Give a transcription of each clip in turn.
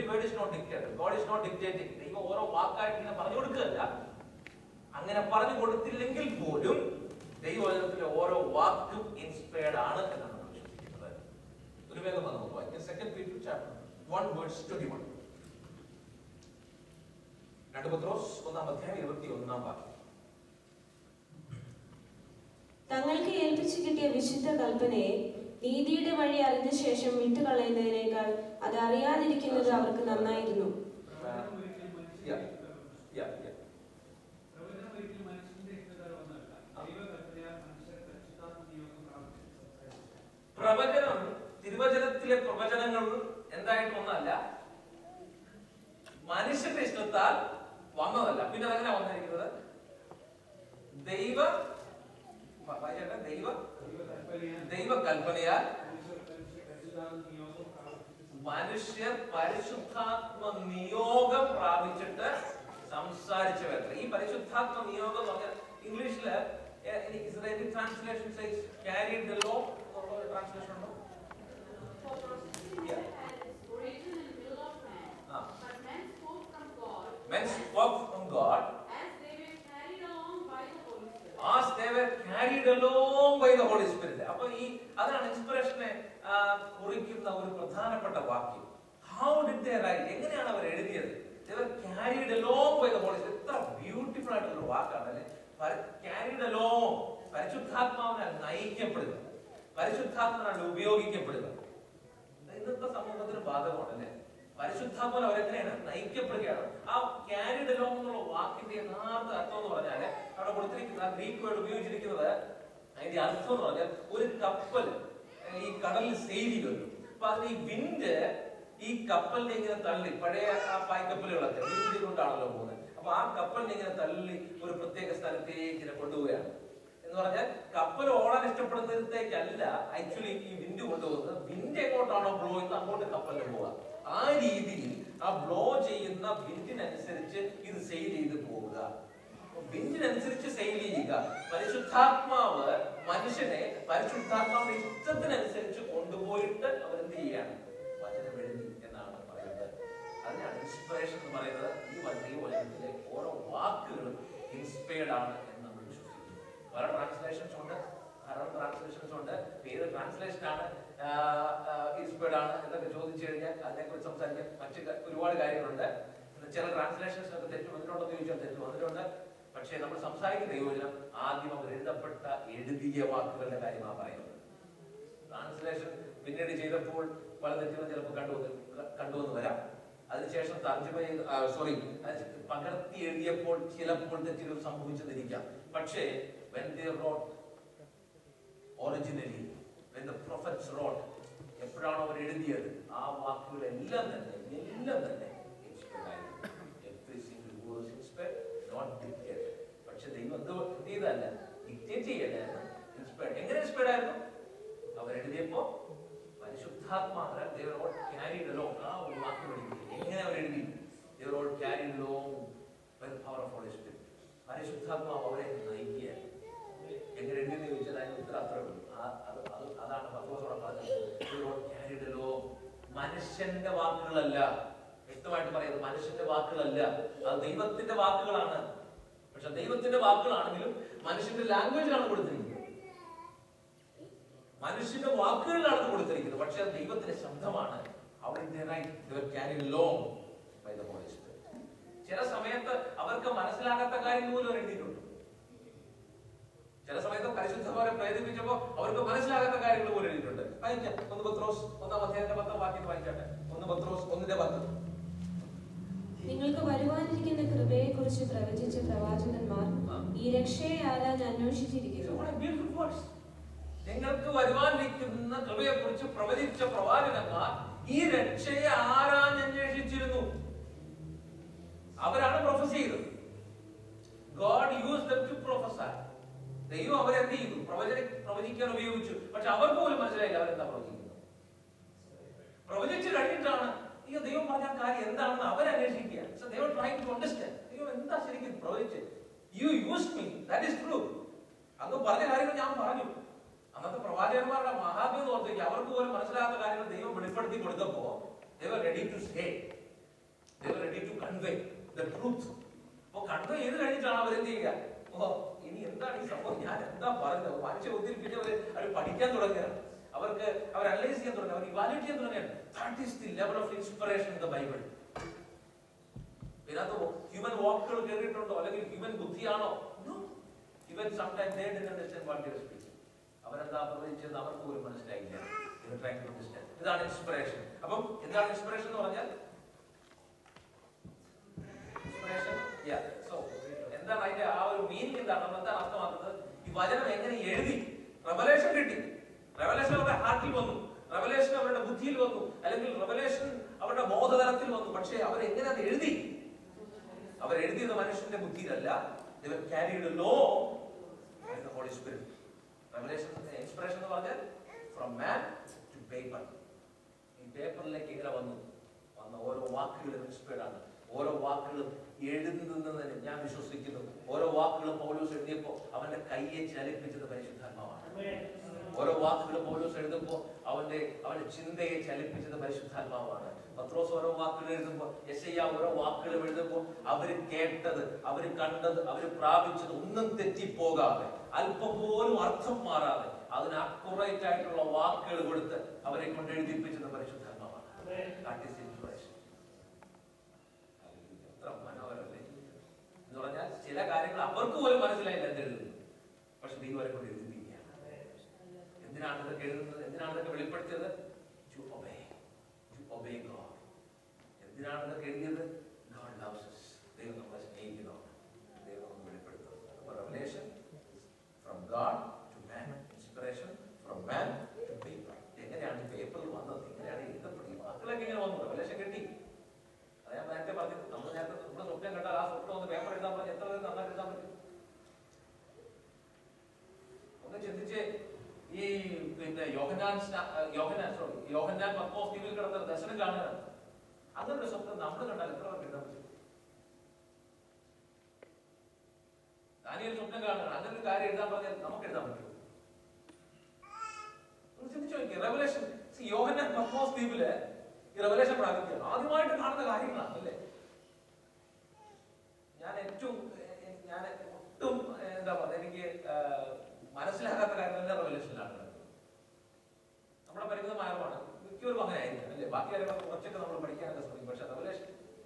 Word is not dictated God is not dictating ദൈവം ഓരോ വാക്കായിട്ട് ഇങ്ങനെ പറഞ്ഞു കൊടുക്കുകയല്ല അങ്ങനെ പറഞ്ഞു കൊടുത്തില്ലെങ്കിൽ പോലും ദൈവവചനത്തിലെ ഓരോ വാക്കും ഇൻസ്പയർഡ് ആണ് എന്നാണ് നമ്മൾ വിശ്വസിക്കുന്നത് ഒരു വേഗം നമുക്ക് വായിക്കാം second Peter chapter one verse twenty one രണ്ട് പത്രോസ് ഒന്നാം അധ്യായം ഇരുപത്തി ഒന്നാം വാക്യം തങ്ങൾക്ക് ഏൽപ്പിച്ചു കിട്ടിയ വിശുദ്ധ കൽപ്പനയെ നീതിയുടെ വഴി അറിഞ്ഞ ശേഷം വിട്ടുകളയുന്നതിനേക്കാൾ അത് അറിയാതിരിക്കുന്നത് അവർക്ക് നന്നായിരുന്നു Yeah. Yeah, yeah. പ്രവചനം ഒരിക്കലും മനുഷ്യന്റെ ഇഷ്ടക്കാരം ഒന്നല്ല ദൈവകൽപ്പനയാൽ മനുഷ്യർ പരിശുദ്ധാത്മ നിയോഗം പ്രാപിച്ചു സംസാരിച്ചു പ്രവചനം തിരുവചനത്തിലെ പ്രവചനങ്ങൾ എന്തായിട്ടൊന്നല്ല മനുഷ്യന്റെ ഇഷ്ടത്താൽ വന്നതല്ല പിന്നെ അതെങ്ങനെ വന്നിരിക്കുന്നത് ദൈവ വ- വായിച്ചേട്ടെ, ദൈവ ദൈവകൽപ്പനയാൽ ദൈവ കൽപ്പനയാൽ മനുഷ്യർ പരിശുദ്ധാത്മ നിയോഗം പ്രാപിച്ചു മനുഷ്യർ പരിശുദ്ധാത്മ നിയോഗം പ്രാപിച്ചിട്ട് സംസാരിച്ചവർ ഈ പരിശുദ്ധാത്മ നിയോഗം എന്ന് പറഞ്ഞാൽ ഇംഗ്ലീഷില് Israeli translation says carried the law എന്നുള്ള ഒരു ട്രാൻസ്ലേഷൻ ഉണ്ടോ For processing Yeah. had its origin in the will of man, Ah. but men spoke from God Men spoke from God as they were carried along by the Holy Spirit. as they were carried along by the Holy Spirit. അപ്പൊ ഈ അതാണ് ഇൻസ്പിറേഷനെ കുറിക്കുന്ന ഒരു പ്രധാനപ്പെട്ട വാക്യം how did they right എങ്ങനെയാണ് അവർ എഴുതിയത് they were carried along by the Holy Spirit. എത്ര ബ്യൂട്ടിഫുൾ ആയിട്ടുള്ള ഒരു വാക്കാണ് അല്ലെ carried along പരിശുദ്ധാത്മാവിനാൽ നയിക്കപ്പെടുക പരിശുദ്ധാത്മാവിനാൽ ഉപയോഗിക്കപ്പെടുക ഇന്നത്തെ സമൂഹത്തിന് ബാധകമാണ് അല്ലേ പരിശുദ്ധാത്മൻ അവരെങ്ങനെയാണ് നയിക്കപ്പെടുകയാണ് ആ ക്യാരിഡ് അലോങ് എന്നുള്ള വാക്കിന്റെ യഥാർത്ഥ അർത്ഥം എന്ന് പറഞ്ഞാല് അവിടെ കൊടുത്തിരിക്കുന്ന ഗ്രീക്ക് വേർഡ് ഉപയോഗിച്ചിരിക്കുന്നത് അതിന്റെ അർത്ഥം എന്ന് പറഞ്ഞാൽ ഒരു കപ്പൽ ഏഹ്, ഈ കടലിൽ സെയിൽ ചെയ്യുമല്ലോ അപ്പൊ അതിന് ഈ വിൻഡ് ഈ കപ്പലിനെ ഇങ്ങനെ തള്ളി പഴയ ആ പായ്ക്കപ്പലുകളൊക്കെ വിൻഡ് കൊണ്ടാണല്ലോ പോകുന്നത് അപ്പൊ ആ കപ്പലിനെ ഇങ്ങനെ തള്ളി ഒരു പ്രത്യേക സ്ഥലത്തേക്ക് ഇങ്ങനെ കൊണ്ടുപോവുകയാണ് എന്ന് പറഞ്ഞാൽ കപ്പൽ ഓടാൻ ഇഷ്ടപ്പെടുന്നിടത്തേക്കല്ല ആക്ച്വലി ഈ വിൻഡ് കൊണ്ടുപോകുന്നത് വിൻഡ് എങ്ങോട്ടാണോ ബ്ലോ ചെയ്യുന്നത് അങ്ങോട്ട് കപ്പലിന് പോവുക ആ രീതിയിൽ ആ ബ്ലോ ചെയ്യുന്ന വിൻഡിനനുസരിച്ച് ഇത് സെയിൽ ചെയ്ത് പോവുക വിൻഡിനനുസരിച്ച് സെയിൽ ചെയ്യുക പരിശുദ്ധാത്മാവ് മനുഷ്യനെ പരിശുദ്ധാത്മാവിന്റെ ഇഷ്ടത്തിനനുസരിച്ച് കൊണ്ടുപോയിട്ട് അവരെന്ത് ചെയ്യാണ് വചനം എഴുതി എന്നാണ് പറയുന്നത് അതിനാണ് ഇൻസ്പിറേഷൻ എന്ന് പറയുന്നത് ഈ വചന ഈ വചനത്തിലെ ഓരോ വാക്കുകളും ഇൻസ്പയർഡ് ആണ് എന്ന് നമ്മൾ വിശ്വസിക്കുന്നു പല ട്രാൻസ്ലേഷൻസ് ഉണ്ട് ധാരാളം ട്രാൻസ്ലേഷൻസ് ഉണ്ട് ഏത് ട്രാൻസ്ലേഷൻ ആണ് ഇൻസ്പയർഡ് ആണ് എന്നൊക്കെ ചോദിച്ചു കഴിഞ്ഞാൽ അതിനെക്കുറിച്ച് സംസാരിക്കാൻ മറ്റ് ക- ഒരുപാട് കാര്യങ്ങളുണ്ട് പിന്നെ ചില ട്രാൻസ്ലേഷൻസ് ഒക്കെ തെറ്റ് വന്നിട്ടുണ്ടോ എന്ന് ചോദിച്ചാൽ തെറ്റ് വന്നിട്ടുണ്ട് പക്ഷേ നമ്മൾ സംസാരിക്കുന്ന ദൈവജനം ആദ്യം അവർ എഴുതപ്പെട്ട എഴുതിയ വാക്കുകളുടെ കാര്യമാണ് പറയുന്നത് ട്രാൻസ്ലേഷൻ പിന്നീട് ചെയ്തപ്പോൾ പല തെറ്റുകളും ചിലപ്പോൾ കണ്ടുവന്ന് കണ്ടുവന്ന് വരാം അതിനുശേഷം തർജ്ജമ ചെയ്ത് സോറി പകർത്തി എഴുതിയപ്പോൾ ചിലപ്പോൾ തെറ്റുകൾ സംഭവിച്ചതിരിക്കാം പക്ഷേ when they wrote originally when the prophets wrote എപ്പോഴാണ് അവർ എഴുതിയത് ആ വാക്കുകളെല്ലാം തന്നെ എല്ലാം തന്നെ inspired ആയിരുന്നു. Every single word was inspired, not dictated. പക്ഷെ ദൈവം എന്ത് എന്ത് ചെയ്തല്ല ഡിക്റ്റേറ്റ് ചെയ്യലായിരുന്നു ഇൻസ്പയർഡ് എങ്ങനെ ഇൻസ്പയർഡ് ആയിരുന്നു അവർ എഴുതിയപ്പോ പരിശുദ്ധാത്മാവിനാൽ ദൈവരോട് ക്യാരിഡ് അലോങ് ആ ഒരു വാക്ക് പഠിക്കുന്നത് എങ്ങനെ അവർ എഴുതി ദൈവരോട് carried along by the power of Holy Spirit പരിശുദ്ധാത്മാവ് അവരെ നയിക്കുക എങ്ങനെ എഴുതിയെന്ന് ചോദിച്ചാൽ അതിന് ഉത്തരം അത്രേ ഉള്ളൂ ആ- അത് അത് അതാണ് പത്രോസോടെ പറഞ്ഞത് ദൈവരോട് ക്യാരിഡ് അലോങ് മനുഷ്യന്റെ വാക്കുകളല്ല വ്യക്തമായിട്ട് പറയുന്നത് മനുഷ്യന്റെ വാക്കുകളല്ല അത് ദൈവത്തിന്റെ വാക്കുകളാണ് പക്ഷെ ദൈവത്തിന്റെ വാക്കുകളാണെങ്കിലും മനുഷ്യന്റെ ലാംഗ്വേജിലാണ് കൊടുത്തിരിക്കുന്നത് മനുഷ്യന്റെ വാക്കുകളിലാണ് അത് കൊടുത്തിരിക്കുന്നത് പക്ഷെ അത് ദൈവത്തിന്റെ ശബ്ദമാണ് അവിടെ ചില സമയത്ത് അവർക്ക് മനസ്സിലാകാത്ത കാര്യങ്ങൾ പോലും അവർ എഴുതിയിട്ടുണ്ട് ചില സമയത്ത് പരിശുദ്ധമാരെ പ്രേരിപ്പിച്ചപ്പോ അവർക്ക് മനസ്സിലാകാത്ത കാര്യങ്ങൾ പോലും എഴുതിയിട്ടുണ്ട് വായിക്കാം ഒന്ന് പത്രോസ് ഒന്നാം അധ്യായത്തിന്റെ പത്താം വാക്യം വായിച്ചാട്ടെ ഒന്ന് പത്രോസ് ഒന്നിന്റെ പത്ത് നിങ്ങൾക്ക് വരുവാനിരിക്കുന്ന കൃപയെക്കുറിച്ച് പ്രവചിച്ച പ്രവാചകന്മാർ ആ. ഈ രക്ഷയെ ആരാൻ അന്വേഷിച്ചിരിക്കുന്നു What a beautiful words. നിങ്ങൾക്ക് വരുവാനിരിക്കുന്ന കൃപയെ കുറിച്ച് പ്രവചിച്ച പ്രവാചകന്മാർ ഈ രക്ഷയെ ആരാഞ്ഞന്വേഷിച്ചിരുന്നു അവരാണ് പ്രൊഫസ് ചെയ്തത് God use them to prophesy ദൈവം അവരെ എന്ത് ചെയ്തു പ്രവചന പ്രവചിക്കാൻ ഉപയോഗിച്ചു പക്ഷെ അവർ പോലും മനസ്സിലായില്ല അവരെന്താ പ്രവചിക്കുന്നത് പ്രവചിച്ചു കഴിഞ്ഞിട്ടാണ് അയ്യോ ദൈവം പറഞ്ഞ കാര്യം എന്താണെന്ന് അവർ അന്വേഷിക്കുക So they were trying to understand. ദൈവം എന്താ ശരിക്കും പ്രവചിച്ച് you use me that is true അങ്ങ് പറഞ്ഞ കാര്യങ്ങൾ ഞാൻ പറഞ്ഞു അന്നത്തെ പ്രവാചകന്മാരുടെ മഹാത്മ്യം എന്ന് ഓർത്തിരിക്കുക അവർക്ക് പോലും മനസ്സിലാകാത്ത കാര്യങ്ങൾ ദൈവം വെളിപ്പെടുത്തി കൊടുത്തപ്പോ ദൈവം ready to say convey the truth അപ്പൊ കൺവേ ചെയ്ത് കഴിഞ്ഞിട്ടാണ് അവർ എന്ത് ചെയ്യുക ഓ ഇനി എന്താണ് ഈ സംഭവം ഞാൻ എന്താ പറയുന്നത് മനുഷ്യ ഒത്തിരിപ്പിച്ച് അവർ അവർ പഠിക്കാൻ തുടങ്ങുകയാണ് അവർക്ക് അവർ അനലൈസ് ചെയ്യാൻ തുടങ്ങി അവർ ഇവാലുവേറ്റ് ചെയ്യാൻ തുടങ്ങുകയാണ് that is the level of inspiration in the Bible ഇതിനകത്ത് ഹ്യൂമൻ വാക്കുകൾ കേട്ടിട്ടുണ്ടോ അല്ലെങ്കിൽ ഹ്യൂമൻ ബുദ്ധിയാണോ even sometime they did understand what you speaking അവരെന്താ പ്രവചിച്ചത് അവർക്ക് പോലും മനസ്സിലായില്ല They were trying to understand. ഇതാണ് ഇൻസ്പിറേഷൻ അപ്പം എന്താണ് ഇൻസ്പിറേഷൻ എന്ന് പറഞ്ഞാൽ ഇൻസ്പിറേഷൻ സോ എന്താണ് അതിന്റെ ആ ഒരു മീനിങ് എന്താണ് നമ്മൾ എന്താണ് അർത്ഥമാക്കുന്നത് ഈ വചനം എങ്ങനെ എഴുതി റെവലേഷൻ കിട്ടി റെവലേഷൻ അവരുടെ ഹാർട്ടിൽ വന്നു റെവലേഷൻ അവരുടെ ബുദ്ധിയിൽ വന്നു അല്ലെങ്കിൽ റെവലേഷൻ അവരുടെ ബോധതലത്തിൽ വന്നു പക്ഷേ അവർ എങ്ങനെ അത് എഴുതി അവർ എഴുതിയത് മനുഷ്യന്റെ ബുദ്ധിയിലല്ല ഇവർ ക്യാരിഡ് ലോ ഹോളി സ്പിരിറ്റ് റെവലേഷൻ ഇൻസ്പിറേഷൻ എന്ന് പറഞ്ഞാൽ ഫ്രം മാൻ ടു പേപ്പർ ഈ പേപ്പറിലേക്ക് ഇങ്ങനെ വന്നു വന്ന ഓരോ വാക്കുകളും ഇൻസ്പയർഡ് ആണ് ഓരോ വാക്കുകളും എഴുതുന്നതിന് ഞാൻ വിശ്വസിക്കുന്നു ഓരോ വാക്കുകളും പൗലോസ് എഴുതിയപ്പോ അവന്റെ കയ്യെ ചലിപ്പിച്ചത് പരിശുദ്ധാത്മാവാണ് ഓരോ വാക്കുകളും പൗലോസ് എഴുതുമ്പോൾ അവന്റെ അവന്റെ ചിന്തയെ ചലിപ്പിച്ചത് പരിശുദ്ധാത്മാവാണ് പത്രോസ് ഓരോ വാക്കുകൾ എഴുതുമ്പോൾ യെശയ്യ ഓരോ വാക്കുകളും എഴുതുമ്പോൾ അവര് കേട്ടത് അവര് കണ്ടത് അവര് പ്രാപിച്ചത് ഒന്നും തെറ്റിപ്പോകാതെ അല്പം പോലും അർത്ഥം മാറാതെ അതിന് അക്കുറേറ്റ് ആയിട്ടുള്ള വാക്കുകൾ കൊടുത്ത് അവരെ കൊണ്ട് എഴുതിപ്പിച്ചത് പരിശുദ്ധാത്മാവാണ് That is inspiration. എത്ര മനോഹരമല്ലേ എന്ന് പറഞ്ഞാൽ ചില കാര്യങ്ങൾ അവർക്ക് പോലും മനസ്സിലായില്ല എന്തെഴുതുന്നു പക്ഷെ ദൈവം അവരെ കൊണ്ട് എഴുതിപ്പിക്കുകയാണ് എന്തിനാണ് ഇതൊക്കെ എഴുതുന്നത് എന്തിനാണ് ഇതൊക്കെ വെളിപ്പെടുത്തിയത് to obey to obey God എന്തിനാണ് ഇതൊക്കെ എഴുതിയത് ഗോഡ് ലവ്സ് us ദൈവം നമ്മളെ സ്നേഹിക്കുന്നതാണ് ദൈവം നമുക്ക് വെളിപ്പെടുത്തുന്നത് അപ്പോൾ revelation from God to man inspiration from man to paper എങ്ങനെയാണ് ഈ പേപ്പറിൽ വന്നത് എങ്ങനെയാണ് എഴുതപ്പെടുന്നത് ഈ വാക്കുകളൊക്കെ ഇങ്ങനെ വന്നു റെവലേഷൻ കിട്ടി അത് ഞാൻ നേരത്തെ പറഞ്ഞു നമ്മൾ നേരത്തെ നമ്മുടെ സ്വപ്നം കണ്ടാൽ ആ സ്വപ്നം ഒന്ന് പേപ്പർ എഴുതാൻ പറഞ്ഞാൽ എത്ര പേര് നന്നായിട്ട് എഴുതാൻ പറ്റും ഒന്ന് ചിന്തിച്ച് ഈ പിന്നെ യോഹന്നാൻ സ്നാ- ഏഹ് യോഹന്നാൻ സോറി യോഹന്നാൻ പത്മോസ് ദ്വീപിൽ കിടന്ന ദർശനം കാണുകയാണ് അങ്ങനെ ഒരു സ്വപ്നം നമ്മൾ കണ്ടാൽ എത്ര പേർക്ക് എഴുതാൻ പറ്റും ദാനിയേൽ സ്വപ്നം കാണുകയാണ് അങ്ങനെ ഒരു കാര്യം എഴുതാൻ പറഞ്ഞാൽ നമുക്ക് എഴുതാൻ പറ്റും ഒന്ന് ചിന്തിച്ചു നോക്കിയേ റെവലേഷൻ യോഹന്നാൻ പത്മോസ് ദ്വീപില് ഈ റെവലേഷൻ പ്രാപിക്കുകയാണ് ആദ്യമായിട്ട് കാണുന്ന കാര്യങ്ങളാണ് അല്ലേ ഞാൻ ഏറ്റവും ഏഹ്, ഞാൻ ഒട്ടും ഏഹ്, എന്താ പറയുക എനിക്ക് ഏഹ്, മനസ്സിലാകാത്ത കാര്യങ്ങളെല്ലാം റെവലേഷനിലാണ് കിടക്കുന്നത്. നമ്മുടെ പരിമിതമായതാണ് മിക്കവരും അങ്ങനെ ആയിരിക്കും അല്ലേ ബാക്കി കാര്യങ്ങൾ കുറച്ചൊക്കെ നമ്മൾ പഠിക്കാനൊക്കെ ശ്രമിക്കും പക്ഷെ റെവലേഷൻ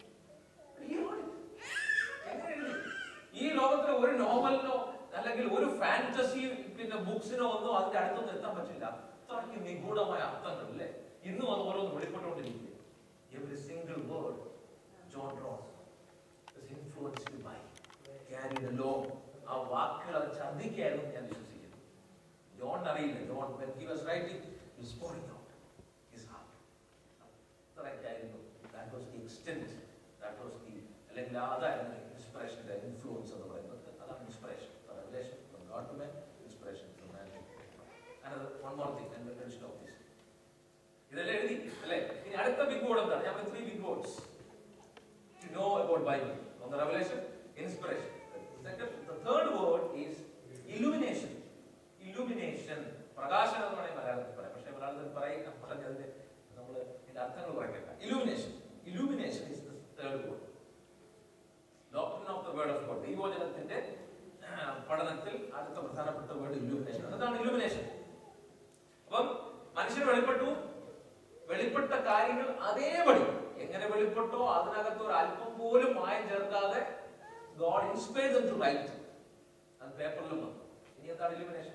എങ്ങനെ എഴുതി? ഈ ലോകത്തിലെ ഒരു നോവലിനോ അല്ലെങ്കിൽ ഒരു ഫാന്റസി പിന്നെ ബുക്സിനോ ഒന്നും അതിന്റെ അടുത്തൊന്നും എത്താൻ പറ്റില്ല അത്രയ്ക്ക് നിഗൂഢമായ അർത്ഥങ്ങൾ അല്ലേ ഇന്നും അത് ഓരോന്ന് വെളിപ്പെട്ടുകൊണ്ടിരിക്കുക every single word John wrote is influenced by carried along ആ വാക്കുകൾ അത് ഛർദ്ദിക്കായിരുന്നു എന്ന് ഞാൻ വിശ്വസിക്കുന്നു ജോൺ അറിയില്ല John when he was writing he was pouring out his heart അത്രയ്ക്കായിരുന്നു that was the extent that was the അല്ലെങ്കിൽ അതായിരുന്നു ഇൻസ്പിറേഷന്റെ ഇൻഫ്ലുവൻസ് എന്ന് പറയുന്നത് അതാണ് inspiration revelation from God to man inspiration from man to one more thing and let stop this ഇതെല്ലാം എഴുതി അല്ലേ ഇനി അടുത്ത ബിഗ് ബോർഡ് എന്താണ് ഞാൻ three big boards to know about Bible. On the revelation, inspiration. The second, the third word is illumination. Illumination. പ്രകാശനം എന്ന് വേണമെങ്കിൽ മലയാളത്തിൽ പറയാം പക്ഷേ മലയാളത്തിൽ പറയുക പറഞ്ഞതിന്റെ നമ്മൾ ഇതിന്റെ അർത്ഥങ്ങൾ പറയണ്ട illumination illumination is the third word doctrine of the word of God ദൈവോചനത്തിന്റെ ആ, പഠനത്തിൽ അടുത്ത പ്രധാനപ്പെട്ട വേർഡ് ഇലൂമിനേഷൻ അതാണ് ഇലൂമിനേഷൻ അപ്പം മനുഷ്യൻ വെളിപ്പെട്ടു വെളിപ്പെട്ട കാര്യങ്ങൾ അതേപടി എങ്ങനെ വെളിപ്പെട്ടോ അതിനകത്ത് ഒരു അല്പം പോലും മായം ചേർക്കാതെ ഗോഡ് ഇൻസ്പയർ ടു റൈറ്റ് അത് പേപ്പറിലും വന്നു ഇനി എന്താണ് ഇലിമിനേഷൻ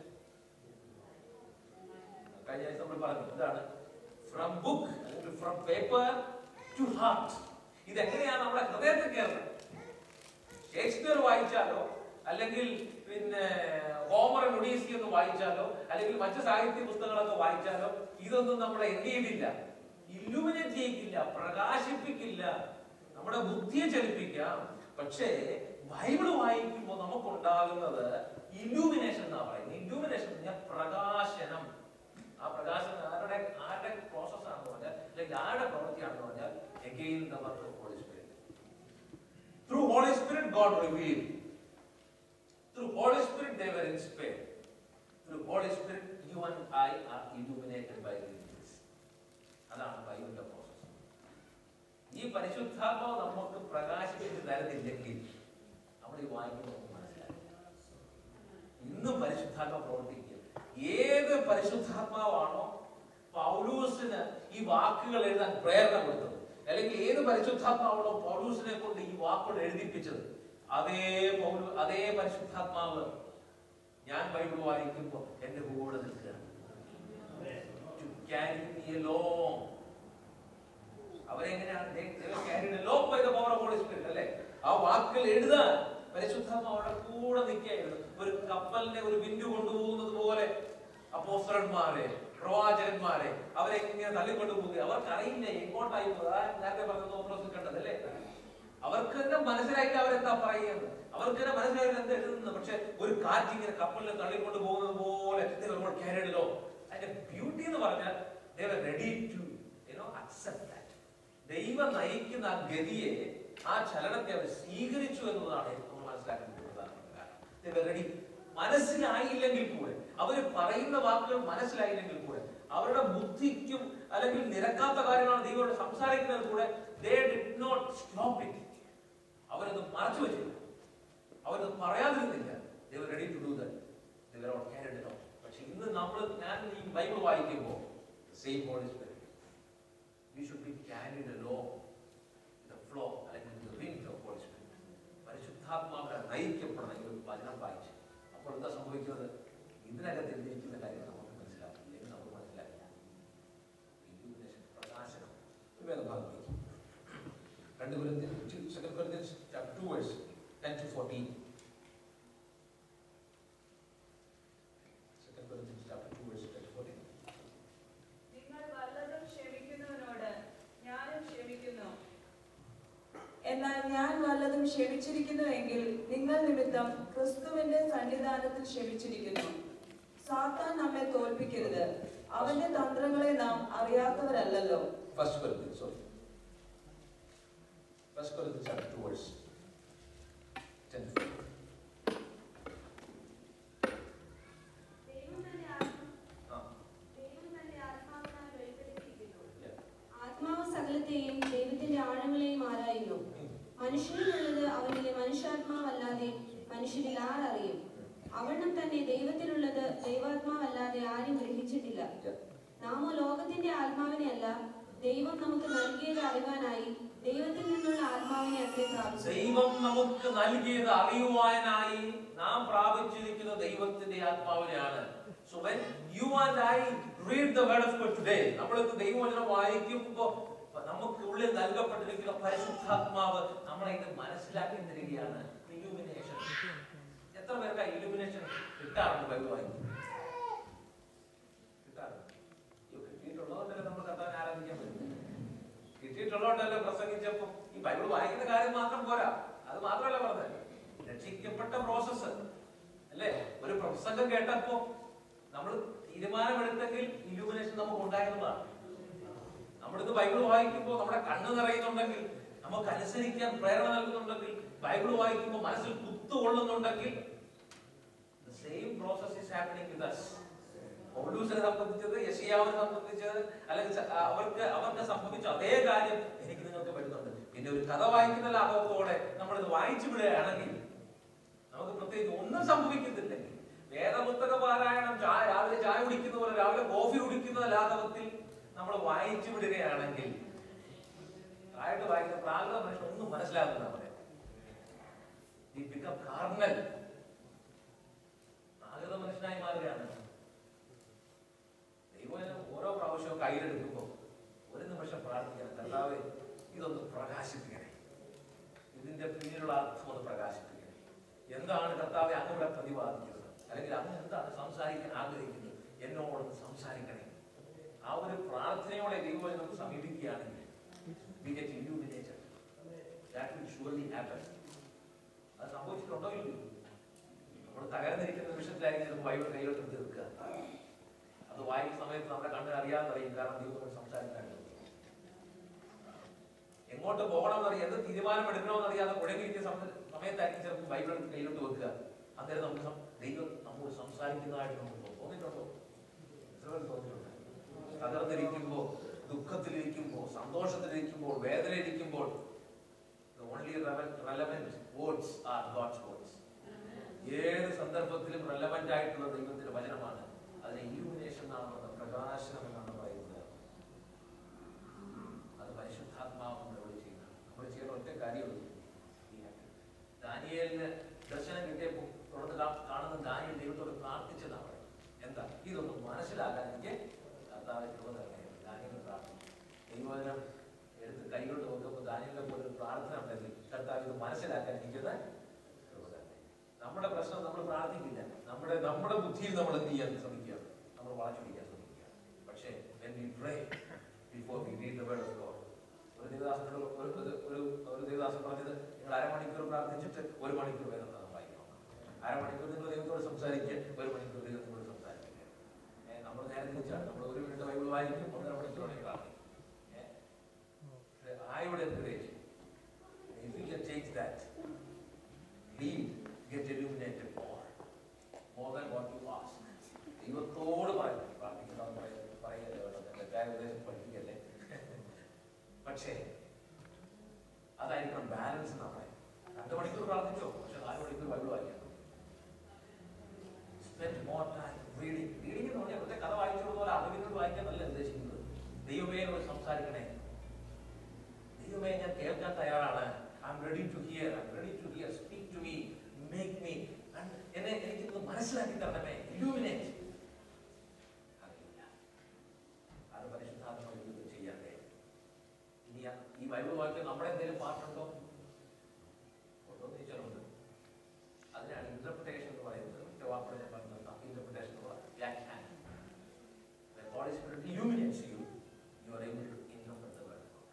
കഴിഞ്ഞ ആഴ്ച നമ്മൾ പറഞ്ഞു എന്താണ് ഫ്രം ബുക്ക് അല്ലെങ്കിൽ ഫ്രം പേപ്പർ ടു ഹാർട്ട് ഇതെങ്ങനെയാണ് നമ്മുടെ ഹൃദയത്തിൽ കയറുന്നത് ഷേക്സ്പിയർ വായിച്ചാലോ അല്ലെങ്കിൽ പിന്നെ ഹോമർ ഒഡീസി എന്ന് വായിച്ചാലോ അല്ലെങ്കിൽ മറ്റു സാഹിത്യ പുസ്തകങ്ങളൊക്കെ വായിച്ചാലോ ഇതൊന്നും നമ്മളെ എന്ത് ചെയ്തില്ല ഇല്ലുമിനേറ്റ് ചെയ്യിക്കില്ല പ്രകാശിപ്പിക്കില്ല നമ്മുടെ ബുദ്ധിയെ ചലിപ്പിക്കാം പക്ഷേ ബൈബിൾ വായിക്കുമ്പോൾ നമുക്കുണ്ടാകുന്നത് ഇല്യൂമിനേഷൻ എന്നാ പറയുന്നത് ഇല്യൂമിനേഷൻ എന്ന് പറഞ്ഞാൽ പ്രകാശനം ആ പ്രകാശനം ആരുടെ ആരുടെ പ്രോസസ് ആണെന്ന് പറഞ്ഞാൽ അല്ലെങ്കിൽ ആരുടെ പ്രവൃത്തിയാണെന്ന് പറഞ്ഞാൽ again the work of Holy Spirit Through Holy Spirit, God revealed. Through Holy Spirit, they were inspired. Through Holy Spirit, you and I are illuminated by the things. അതാണ് ബൈബിളിന്റെ പ്രോസസ് ഈ പരിശുദ്ധാത്മാവ് നമുക്ക് പ്രകാശിപ്പിച്ച് തരുന്നില്ലെങ്കിൽ നമ്മൾ ഈ വായിക്കുന്നത് നമുക്ക് മനസ്സിലാക്കില്ല ഇന്നും പരിശുദ്ധാത്മ പ്രവർത്തിക്കുക ഏത് പരിശുദ്ധാത്മാവാണോ പൗലൂസിന് ഈ വാക്കുകൾ എഴുതാൻ പ്രേരണ കൊടുത്തത് അല്ലെങ്കിൽ ഏത് പരിശുദ്ധാത്മാവാണോ പൗലൂസിനെ കൊണ്ട് ഈ വാക്കുകൾ എഴുതിപ്പിച്ചത് അതേ പൗലു അതേ പരിശുദ്ധാത്മാവ് ഞാൻ ബൈബിൾ വായിക്കുമ്പോൾ എന്റെ കൂടെ നിൽക്കുകയാണ് To carry me along. അവരെങ്ങനെയാണ് they- they were carried along by the power of Holy Spirit, അല്ലേ ആ വാക്കുകൾ എഴുതാൻ പരിശുദ്ധാത്മ അവരുടെ കൂടെ നിൽക്കുകയായിരുന്നു ഒരു കപ്പലിനെ ഒരു ബിന്ദു കൊണ്ടുപോകുന്നത് പോലെ അപ്പോസ്തലന്മാരെ പ്രവാചകന്മാരെ അവരെ ഇങ്ങനെ തള്ളിക്കൊണ്ടു പോകുക അവർക്ക് അറിയില്ല എങ്ങോട്ടായി പോകുക അതാ നേരത്തെ പറഞ്ഞ തോമസ് കണ്ടത് അല്ലേ അവർക്ക് തന്നെ മനസ്സിലായിട്ട് അവരെന്താ പറയുന്നത് അവർക്ക് തന്നെ മനസ്സിലായിട്ട് എന്താ എഴുതുന്നത് പക്ഷെ ഒരു കാറ്റ് ഇങ്ങനെ കപ്പലിൽ തള്ളിക്കൊണ്ട് പോകുന്നത് പോലെ ക്യാരിയഡല്ലോ അതിന്റെ ബ്യൂട്ടി എന്ന് പറഞ്ഞാൽ ready to you know accept that ദൈവം നയിക്കുന്ന ആ ഗതിയെ ആ ചലനത്തെ അവർ സ്വീകരിച്ചു എന്നതാണ് നമ്മൾ മനസ്സിലാക്കേണ്ട ഒരു പ്രധാനപ്പെട്ട കാരണം They were ready. മനസ്സിലായില്ലെങ്കിൽ കൂടെ അവർ പറയുന്ന വാക്കുകൾ മനസ്സിലായില്ലെങ്കിൽ കൂടെ അവരുടെ ബുദ്ധിക്കും അല്ലെങ്കിൽ നിരക്കാത്ത കാര്യങ്ങളാണ് ദൈവത്തോട് സംസാരിക്കുന്നത് കൂടെ they did not stop it അവരത് മറച്ചു വെച്ചില്ല അവരത് പറയാതിരുന്നില്ല they were ready to do that they were not carried along പക്ഷെ ഇന്ന് നമ്മൾ ഞാൻ ഈ ബൈബിൾ വായിക്കുമ്പോൾ same Holy Spirit we should be carried along the flow അല്ലെങ്കിൽ the wind of Holy Spirit. പരിശുദ്ധാത്മാവിനെ നയിക്കപ്പെടണമെങ്കിൽ ഒരു വചനം വായിച്ച് അപ്പോൾ എന്താ സംഭവിക്കുന്നത് ഇതിനകത്ത് എഴുതിയിരിക്കുന്ന കാര്യം നമുക്ക് മനസ്സിലാക്കും എന്ന് നമുക്ക് മനസ്സിലാക്കില്ല Illumination, പ്രകാശനം ഒരു വേദഭാഗത്തേക്ക് രണ്ട് Corinthians, second Corinthians chapter 2 verse 10 to 14. Second Corinthians chapter 2 verse 10 to 14. നിങ്ങൾ വല്ലതും ക്ഷമിക്കുന്നവനോട് ഞാനും ക്ഷമിക്കുന്നു എന്നാൽ ഞാൻ വല്ലതും ക്ഷമിച്ചിരിക്കുന്നുവെങ്കിൽ നിങ്ങൾ നിമിത്തം ക്രിസ്തുവിന്റെ സന്നിധാനത്തിൽ ക്ഷമിച്ചിരിക്കുന്നു സാത്താൻ നമ്മെ തോൽപ്പിക്കരുത് അവന്റെ തന്ത്രങ്ങളെ നാം അറിയാത്തവരല്ലല്ലോ First Corinthians, sorry. First Corinthians chapter 2 verse 10 to 14. ദൈവം തന്റെ ആത്മ ആ, ദൈവം തന്റെ ആത്മാവിനാൽ വെളിപ്പെടുത്തിയിരിക്കുന്നു yeah. ആത്മാവ് സകലത്തെയും ദൈവത്തിന്റെ ആഴങ്ങളെയും ആരായുന്നു മനുഷ്യനിലുള്ളത് അവനിലെ മനുഷ്യാത്മാവല്ലാതെ മനുഷ്യരിൽ ആരറിയും അവണ്ണം തന്നെ ദൈവത്തിലുള്ളത് ദൈവാത്മാവല്ലാതെ ആരും ഗ്രഹിച്ചിട്ടില്ല Yeah. നാമോ ലോകത്തിന്റെ ആത്മാവിനെ അല്ല ദൈവം നമുക്ക് നൽകിയത് അറിവാനായി ദൈവത്തിൽ നിന്നുള്ള ആത്മാവിനെ അത്രേ പ്രാപിച്ചു ദൈവം നമുക്ക് നൽകിയത് അറിയുവാനായി നാം പ്രാപിച്ചിരിക്കുന്ന ദൈവത്തിന്റെ ആത്മാവിനെയാണ് so when you and I read the word of God today നമ്മൾ ഇന്ന് ദൈവവചനം വായിക്കുമ്പോൾ നമുക്ക് ഉള്ളിൽ നൽകപ്പെട്ടിരിക്കുന്ന പരിശുദ്ധാത്മാവ് നമ്മളെ ഇത് മനസ്സിലാക്കി തരികയാണ് ഇലുമിനേഷൻ എത്ര പേർക്ക് ഇലുമിനേഷൻ കിട്ടാറുണ്ട് ബൈബിൾ വായിക്കും കിട്ടാറുണ്ട് അയ്യോ, കിട്ടിയിട്ടുള്ളതുകൊണ്ടല്ലേ നമ്മൾ കർത്താവിനെ ആരാധിക്കാൻ പറ്റും കിട്ടിയിട്ടുള്ളതുകൊണ്ടല്ലേ പ്രസംഗിച്ചപ്പോ ഈ ബൈബിൾ വായിക്കുന്ന കാര്യം മാത്രം പോരാ അത് മാത്രമല്ല പറഞ്ഞത് രക്ഷിക്കപ്പെട്ട പ്രോസസ്സ് അല്ലേ ഒരു പ്രസംഗം കേട്ടപ്പോ നമ്മൾ തീരുമാനമെടുത്തെങ്കിൽ ഇലുമിനേഷൻ നമുക്ക് ഉണ്ടായിരുന്നതാണ് നമ്മളിത് ബൈബിൾ വായിക്കുമ്പോൾ നമ്മുടെ കണ്ണ് നിറയുന്നുണ്ടെങ്കിൽ നമുക്ക് അനുസരിക്കാൻ പ്രേരണ നൽകുന്നുണ്ടെങ്കിൽ ബൈബിൾ വായിക്കുമ്പോൾ മനസ്സിൽ കുത്തുകൊള്ളുന്നുണ്ടെങ്കിൽ same process is happening with us പൗലൂസിനെ സംബന്ധിച്ചത് യശിയാവിനെ സംബന്ധിച്ചത് അല്ലെങ്കിൽ സ- ആ, അവർക്ക് അവർക്ക് സംഭവിച്ച അതേ കാര്യം എനിക്ക് നിങ്ങൾക്ക് വരുന്നുണ്ട് പിന്നെ ഒരു കഥ വായിക്കുന്ന ലാഘവത്തോടെ നമ്മൾ ഇത് വായിച്ചു വിടുകയാണെങ്കിൽ നമുക്ക് പ്രത്യേകിച്ച് ഒന്നും സംഭവിക്കുന്നില്ലെങ്കിൽ വേദപുസ്തക പാരായണം ചായ രാവിലെ ചായ കുടിക്കുന്ന പോലെ രാവിലെ കോഫി കുടിക്കുന്ന ലാഘവത്തിൽ നമ്മൾ വായിച്ചു വിടുകയാണെങ്കിൽ താഴോട്ട് വായിക്കുന്ന പ്രാകൃത മനുഷ്യൻ ഒന്നും മനസ്സിലാകുന്ന പോലെ ഈ പിക്കം കാർണൽ പ്രാകൃത മനുഷ്യനായി മാറുകയാണ് ദൈവം ഓരോ പ്രാവശ്യവും കയ്യിലെടുക്കുമ്പോൾ ഒരു നിമിഷം പ്രാർത്ഥിക്കണം കർത്താവേ ഇതൊന്ന് പ്രകാശിപ്പിക്കണേ ഇതിന്റെ പിന്നിലുള്ള അർത്ഥം ഒന്ന് പ്രകാശിപ്പിക്കണേ എന്താണ് കർത്താവെ അങ്ങ് ഇവിടെ പ്രതിപാദിക്കുന്നത് അല്ലെങ്കിൽ അങ്ങ് എന്താണ് സംസാരിക്കാൻ ആഗ്രഹിക്കുന്നത് എന്നോടൊന്ന് സംസാരിക്കണേ ആ ഒരു പ്രാർത്ഥനയോടെ ദൈവം നമുക്ക് സമീപിക്കുകയാണെങ്കിൽ we get illuminated. That will surely happen. അത് സംഭവിച്ചിട്ടുണ്ടോ ഇല്ലയോ നമ്മൾ തകർന്നിരിക്കുന്ന നിമിഷത്തിലായിരിക്കും ചിലപ്പോൾ ബൈബിൾ കയ്യിലോട്ട് തീർക്കുക അത് വായിക്കുന്ന സമയത്ത് നമ്മുടെ കണ്ണിന് അറിയാതെ അറിയും കാരണം ദൈവം നമ്മൾ സംസാരിക്കാനുണ്ട് എങ്ങോട്ട് പോകണമെന്നറിയാം എന്ത് തീരുമാനം എടുക്കണമെന്നറിയാതെ കുഴങ്ങിയിരിക്കുന്ന സമയ- സമയത്തായിരിക്കും ചിലപ്പോൾ ബൈബിൾ എടുത്ത് കയ്യിലോട്ട് വെക്കുക അന്നേരം നമുക്ക് സം- ദൈവം നമ്മോട് സംസാരിക്കുന്നതായിട്ട് നമുക്ക് തോന്നും. തോന്നിയിട്ടുണ്ടോ എത്ര പേർക്ക് തോന്നിയിട്ടുണ്ട് തകർന്നിരിക്കുമ്പോൾ ദുഃഖത്തിലിരിക്കുമ്പോൾ സന്തോഷത്തിലിരിക്കുമ്പോൾ വേദനയിലിരിക്കുമ്പോൾ words are God's words. ഏത് സന്ദർഭത്തിലും റെലവെന്റ് ആയിട്ടുള്ള ദൈവത്തിന്റെ വചനമാണ് അതിനെ ഇലുമിനേഷൻ എന്നാണ് പറയുന്നത് പ്രകാശനം എന്നാണ് പറയുന്നത് അത് പരിശുദ്ധാത്മാവ് നമ്മളോട് ചെയ്യുന്നത് നമ്മൾ ചെയ്യുന്ന ഒറ്റ കാര്യമുള്ളൂ ദാനിയേലിന് ദർശനം കിട്ടിയപ്പോൾ തുടർന്ന് കാ- കാണുന്ന ദാനിയൽ ദൈവത്തോട് പ്രാർത്ഥിച്ചതാണ് എന്താ ഇതൊന്നും മനസ്സിലാക്കാൻ എനിക്ക് കർത്താവ് കൃപ തരണേ ദാനിയൽ പ്രാർത്ഥിച്ചു ദൈവവചനം എടുത്ത് കൈകൊണ്ട് നോക്കുമ്പോൾ ദാനിയലിനെ പോലെ ഒരു പ്രാർത്ഥന ഉണ്ടെങ്കിൽ കർത്താവ് ഇത് മനസ്സിലാക്കാൻ എനിക്കത് കൃപ തരണേ നമ്മുടെ പ്രശ്നം നമ്മൾ പ്രാർത്ഥിക്കില്ല നമ്മുടെ നമ്മുടെ ബുദ്ധിയിൽ നമ്മൾ എന്ത് ചെയ്യാൻ ശ്രമിക്കുക നമ്മൾ വളച്ചു പിടിക്കാൻ ശ്രമിക്കുക പക്ഷേ when we pray before we read the word of God ഒരു ദേവദാസനോട് ഒരു ഒരു- ഒരു ഒരു ദേവദാസൻ പറഞ്ഞത് നിങ്ങൾ അരമണിക്കൂർ പ്രാർത്ഥിച്ചിട്ട് ഒരു മണിക്കൂർ വേദം വായിക്കണം അരമണിക്കൂർ നിങ്ങൾ ദൈവത്തോട് സംസാരിക്കുക ഒരു മണിക്കൂർ ദൈവത്തിനോട് സംസാരിക്കുക ഏഹ് നമ്മൾ നേരെ തിരിച്ചാണ് നമ്മൾ ഒരു മിനിറ്റ് ബൈബിൾ വായിക്കും ഒന്നര മണിക്കൂറാണെങ്കിൽ പ്രാർത്ഥിക്കും ഏഹ് I would encourage you, if you can take that, lead, get illuminated more, more than what you ask. ദൈവത്തോട് പറയും പ്രാർത്ഥിക്കണം പറയല്ലേ തെറ്റായ ഉപദേശം പഠിപ്പിക്കല്ലേ പക്ഷേ അതായിരിക്കണം ബാലൻസ് നമ്മളെ രണ്ട് മണിക്കൂർ പ്രാർത്ഥിച്ചോ പക്ഷെ നാല് മണിക്കൂർ ബൈബിൾ വായിക്കണം spend more time reading reading എന്ന് പറഞ്ഞാൽ വെറുതെ കഥ വായിച്ചു പോലെ അറിവിനോട് വായിക്കാനല്ല ഉദ്ദേശിക്കുന്നത് ദൈവമേ എന്നോട് സംസാരിക്കണേ ദൈവമേ ഞാൻ കേൾക്കാൻ തയ്യാറാണ് I am ready to hear I am ready to hear speak to me make me എന്നെ എനിക്കിത് മനസ്സിലാക്കി തരണമേ ഇലൂമിനേറ്റ് അത് പരിശുദ്ധാത്മാവ് ഇത് ചെയ്യാതെ ഇനി ആ- ഈ ബൈബിൾ വാക്യം നമ്മുടെ എന്തെങ്കിലും പാട്ടുണ്ടോ ഉണ്ടോ എന്ന് ചോദിച്ചാലുണ്ട് അതിനാണ് ഇന്റർപ്രിട്ടേഷൻ എന്ന് പറയുന്നത് ഒറ്റ വാക്കുകൾ ഞാൻ പറഞ്ഞു ഇന്റർപ്രിട്ടേഷൻ എന്ന് പറയുന്നത് വ്യാഖ്യാനം When God is Spirit illuminates you, you are able to interpret the word of God.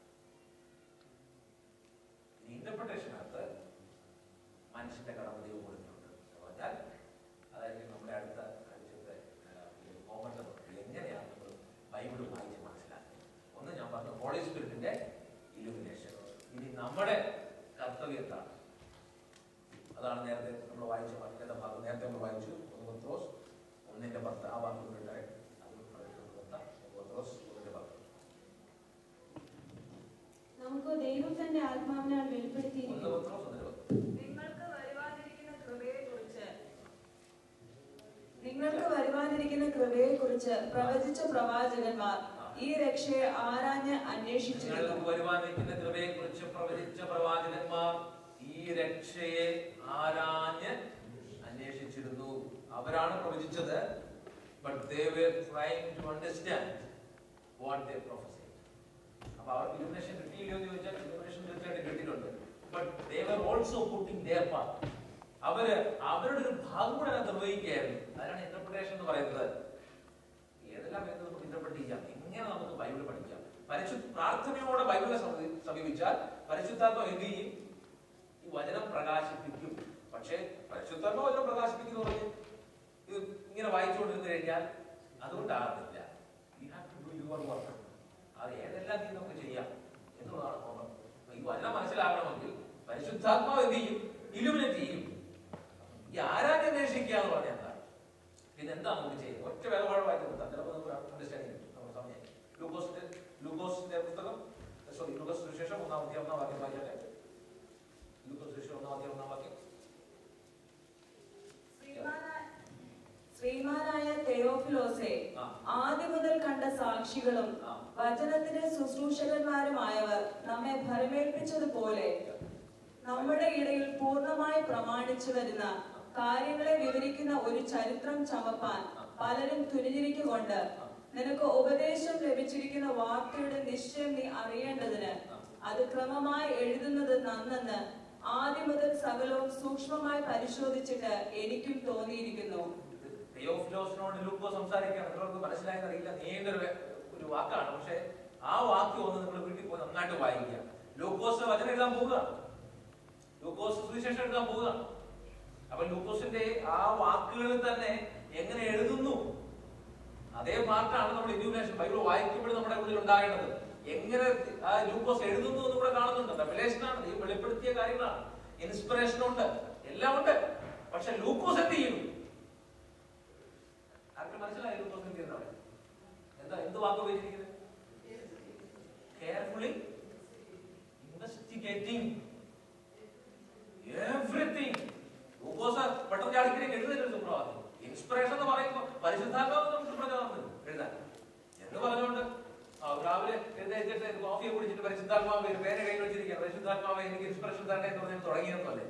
ഈ ഇന്റർപ്രിട്ടേഷനകത്ത് മനുഷ്യന്റെ കടമ ദൈവം കൊടുത്തിട്ടുണ്ട് എന്ന് പറഞ്ഞാൽ അതായത് നമ്മുടെ അടുത്ത ആഴ്ചത്തെ കോമണ്ട് എങ്ങനെയാണ് നമ്മൾ ബൈബിൾ വായിച്ച് മനസ്സിലാക്കുന്നത് ഒന്ന് ഞാൻ പറഞ്ഞു ഹോളി സ്പിരിറ്റിന്റെ ഇലുമിനേഷൻ ഇനി നമ്മുടെ കർത്തവ്യത്താണ് അതാണ് നേരത്തെ നമ്മൾ വായിച്ച മറ്റേ ഭാഗം നേരത്തെ നമ്മൾ വായിച്ചു ഒന്ന് പത്രോസ് ഒന്നിന്റെ പത്ത് ആ വാക്യം കൂടെ അത് പത്താം പത്രോസ് ഒന്നിന്റെ പത്ത് നമുക്ക് ദൈവം തന്റെ ആത്മാവിനാൽ ഒന്ന് വെളിപ്പെടുത്തിയിരിക്കുന്നു പത്രോസ് ഒന്നിന്റെ പത്ത് നിങ്ങൾക്ക് വരുവാനിരിക്കുന്ന കൃപയെക്കുറിച്ച് നിങ്ങൾക്ക് വരുവാനിരിക്കുന്ന കൃപയെക്കുറിച്ച് പ്രവചിച്ച പ്രവാചകന്മാർ ഈ രക്ഷയെ ആരാഞ്ഞ് അന്വേഷിച്ചിരുന്നു നിങ്ങൾക്ക് വരുവാനിരിക്കുന്ന കൃപയെ കുറിച്ച് പ്രവചിച്ച പ്രവാചകന്മാർ ഈ രക്ഷയെ ആരാഞ്ഞ് അന്വേഷിച്ചിരുന്നു അവരാണ് പ്രവചിച്ചത് but they were trying to understand what they prophesied അപ്പൊ അവർക്ക് ഇലുമിനേഷൻ കിട്ടിയില്ലയോ എന്ന് ചോദിച്ചാൽ ഇലുമിനേഷൻ തീർച്ചയായിട്ടും കിട്ടിയിട്ടുണ്ട് but they were also putting their part അവര് അവരുടെ ഒരു ഭാഗം കൂടെ അതിനകത്ത് നിർവഹിക്കുകയായിരുന്നു അതാണ് ഇന്റർപ്രിട്ടേഷൻ എന്ന് പറയുന്നത് ഏതെല്ലാം എന്ന് നമുക്ക് ഇന്റർപ്രറ്റ് ചെയ്യാം എങ്ങനെ നമുക്ക് ബൈബിൾ പഠിക്കാം പരിശു പ്രാർത്ഥനയോടെ ബൈബിളെ സമീ- സമീപിച്ചാൽ പരിശുദ്ധാത്മ എന്ത് ചെയ്യും ഈ വചനം പ്രകാശിപ്പിക്കും പക്ഷേ പരിശുദ്ധാത്മ വചനം പ്രകാശിപ്പിക്കുന്നു പറഞ്ഞ് ഇത് ഇങ്ങനെ വായിച്ചുകൊണ്ടിരുന്നു കഴിഞ്ഞാൽ അതുകൊണ്ടാകുന്നില്ല you have to do your work അത് ഏതെല്ലാം നീ നമുക്ക് ചെയ്യാം എന്നുള്ളതാണ് ഓർമ്മ അപ്പൊ ഈ വചനം മനസ്സിലാകണമെങ്കിൽ പരിശുദ്ധാത്മാവ് എന്ത് ചെയ്യും ഇലുമിനേറ്റ് ചെയ്യും ഈ ആരാധന അന്വേഷിക്കുക എന്ന് പറഞ്ഞാൽ എന്താ ഇതെന്താ നമുക്ക് ചെയ്യുന്നത് ഒറ്റ വേദപാഠം വായിച്ചു കൊടുത്താൽ ചിലപ്പോൾ നമുക്ക് അണ്ടർസ്റ്റാൻഡ് കിട്ടും നമ്മുടെ സമയം ലൂക്കോസിന്റെ ലൂക്കോസിന്റെ പുസ്തകം സോറി ലൂക്കോസ് സുവിശേഷം ഒന്നാം അധ്യായം ഒന്നാം വാക്യം വായിച്ചാട്ടെ ലൂക്കോസ് സുവിശേഷം ഒന്നാം അധ്യായം ഒന്നാം വാക്യം ശ്രീമാനായ- ശ്രീമാനായ തെയോഫിലോസെ ആ. ആദ്യം മുതൽ കണ്ട സാക്ഷികളും ആ. വചനത്തിന്റെ ശുശ്രൂഷകന്മാരുമായവർ നമ്മെ ഭരമേൽപ്പിച്ചതുപോലെ നമ്മുടെ ഇടയിൽ പൂർണ്ണമായി പ്രമാണിച്ചു വരുന്ന കാര്യങ്ങളെ വിവരിക്കുന്ന ഒരു ചരിത്രം ചമപ്പാൻ പലരും തുനിഞ്ഞിരിക്കുകൊണ്ട് നിനക്ക് ഉപദേശം ലഭിച്ചിരിക്കുന്ന വാർത്തയുടെ നിശ്ചയം നീ അറിയേണ്ടതിന് അത് ക്രമമായി എഴുതുന്നത് നന്നെന്ന് ആദ്യം മുതൽ സകലവും സൂക്ഷ്മമായി പരിശോധിച്ചിട്ട് എനിക്കും തോന്നിയിരിക്കുന്നു തെയോഫിലോസിനോട് ലൂക്കോ സംസാരിക്കുകയാണ് നിങ്ങൾക്ക് മനസ്സിലായെന്ന് അറിയില്ല നീണ്ട ഒരു വേ- ഒരു വാക്കാണ് പക്ഷെ ആ വാക്യം ഒന്ന് നിങ്ങൾ വീട്ടിൽ പോയി നന്നായിട്ട് വായിക്കുക ലൂക്കോസ് വചനം എഴുതാൻ പോവുകയാണ് ലൂക്കോസ് സുവിശേഷം എഴുതാൻ പോവുകയാണ് അപ്പൊ ലൂക്കോസിന്റെ ആ വാക്കുകളിൽ തന്നെ എങ്ങനെ എഴുതുന്നു അതേ പാർട്ടാണ് നമ്മൾ ഇൻഡ്യൂനേഷൻ ബൈബിൾ വായിക്കുമ്പോൾ നമ്മുടെ ഉള്ളിൽ ഉണ്ടാകേണ്ടത് എങ്ങനെ ആ ലൂക്കോസ് എഴുതുന്നു എന്ന് ഇവിടെ കാണുന്നുണ്ട് റെവലേഷനാണ് ഈ വെളിപ്പെടുത്തിയ കാര്യങ്ങളാണ് ഇൻസ്പിറേഷൻ ഉണ്ട് എല്ലാം ഉണ്ട് പക്ഷെ ലൂക്കോസ് എന്ത് ചെയ്യുന്നു ആർക്കും മനസ്സിലായി ലൂക്കോസ് എന്ത് ചെയ്യുന്നത് അവിടെ? എന്താ എന്ത് വാക്ക് ഉപയോഗിച്ചിരിക്കുന്നത് കെയർഫുള്ളി ഇൻവെസ്റ്റിഗേറ്റിംഗ് എവറി പേര് കയ്യിൽ വെച്ചിരിക്കുക പരിശുദ്ധാത്മാവ് എനിക്ക് ഇൻസ്പിറേഷൻ തന്നെ എന്ന് പറഞ്ഞാൽ തുടങ്ങിയെന്നല്ലേ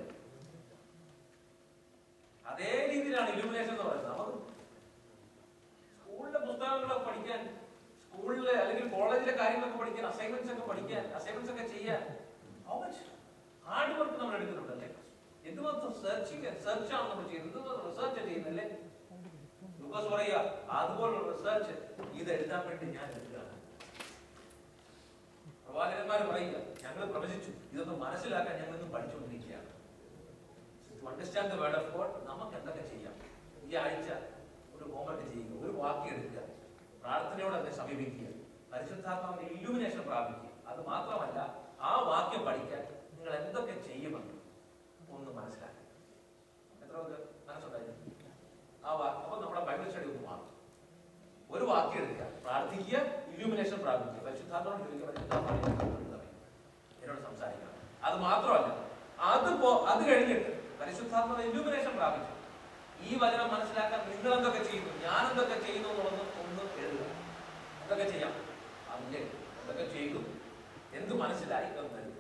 അതേ രീതിയിലാണ് ഇലുമിനേഷൻ എന്ന് പറയുന്നത് നമുക്ക് സ്കൂളിലെ പുസ്തകങ്ങളൊക്കെ പഠിക്കാൻ സ്കൂളിലെ അല്ലെങ്കിൽ കോളേജിലെ കാര്യങ്ങളൊക്കെ പഠിക്കാൻ അസൈൻമെന്റ്സ് ഒക്കെ പഠിക്കാൻ അസൈൻമെന്റ്സ് ഒക്കെ ചെയ്യാൻ ഹാർഡ് വർക്ക് നമ്മൾ എടുക്കുന്നുണ്ടല്ലേ എന്തുമാത്രം സെർച്ചിങ് സെർച്ച് ആണ് നമ്മൾ ചെയ്യുന്നത് എന്തുമാത്രം റിസർച്ച് ചെയ്യുന്നല്ലേ ലൂക്കോസ് പറയുക അതുപോലുള്ള റിസർച്ച് ഇത് എഴുതാൻ വേണ്ടി ഞാൻ എടുക്കുകയാണ് പ്രവാചകന്മാർ പറയുക ഞങ്ങൾ പ്രവചിച്ചു ഇതൊന്ന് മനസ്സിലാക്കാൻ ഞങ്ങൾ ഇന്ന് പഠിച്ചുകൊണ്ടിരിക്കുകയാണ് to understand the word of God നമുക്ക് എന്തൊക്കെ ചെയ്യാം ഈ ആഴ്ച ഒരു ഹോംവർക്ക് ചെയ്യുക ഒരു വാക്യം എടുക്കുക പ്രാർത്ഥനയോടെ അതിനെ സമീപിക്കുക പരിശുദ്ധാത്മാവിന്റെ ഇല്ലുമിനേഷൻ പ്രാപിക്കുക അത് മാത്രമല്ല ആ വാക്യം പഠിക്കാൻ നിങ്ങൾ എന്തൊക്കെ ചെയ്യുമെന്ന് ഒന്ന് മനസ്സിലാക്കുക എത്ര പേർക്ക് മനസ്സുണ്ടായിരുന്നു ആ വാക്യം അപ്പൊ നമ്മുടെ ബൈബിൾ സ്റ്റഡി ഒന്ന് മാറും ഒരു വാക്യം എടുക്കുക പ്രാർത്ഥിക്കുക ഇല്ലുമിനേഷൻ പ്രാപിക്കുക പരിശുദ്ധാത്മാവ് ചോദിക്കുക പരിശുദ്ധാത്മാവിനെ കണ്ടുപിടുത്തമേ. എന്നോട് സംസാരിക്കണം അത് മാത്രമല്ല അത് പോ അത് കഴിഞ്ഞിട്ട് പരിശുദ്ധാത്മാവ് ഇല്ലുമിനേഷൻ പ്രാപിച്ചു ഈ വചനം മനസ്സിലാക്കാൻ നിങ്ങൾ എന്തൊക്കെ ചെയ്യുന്നു ഞാൻ എന്തൊക്കെ ചെയ്യുന്നു എന്നുള്ളത് ഒന്ന് എഴുതുക എന്തൊക്കെ ചെയ്യാം അതിന്റെ എന്തൊക്കെ ചെയ്തു എന്ത് മനസ്സിലായി എന്ന് എഴുതുക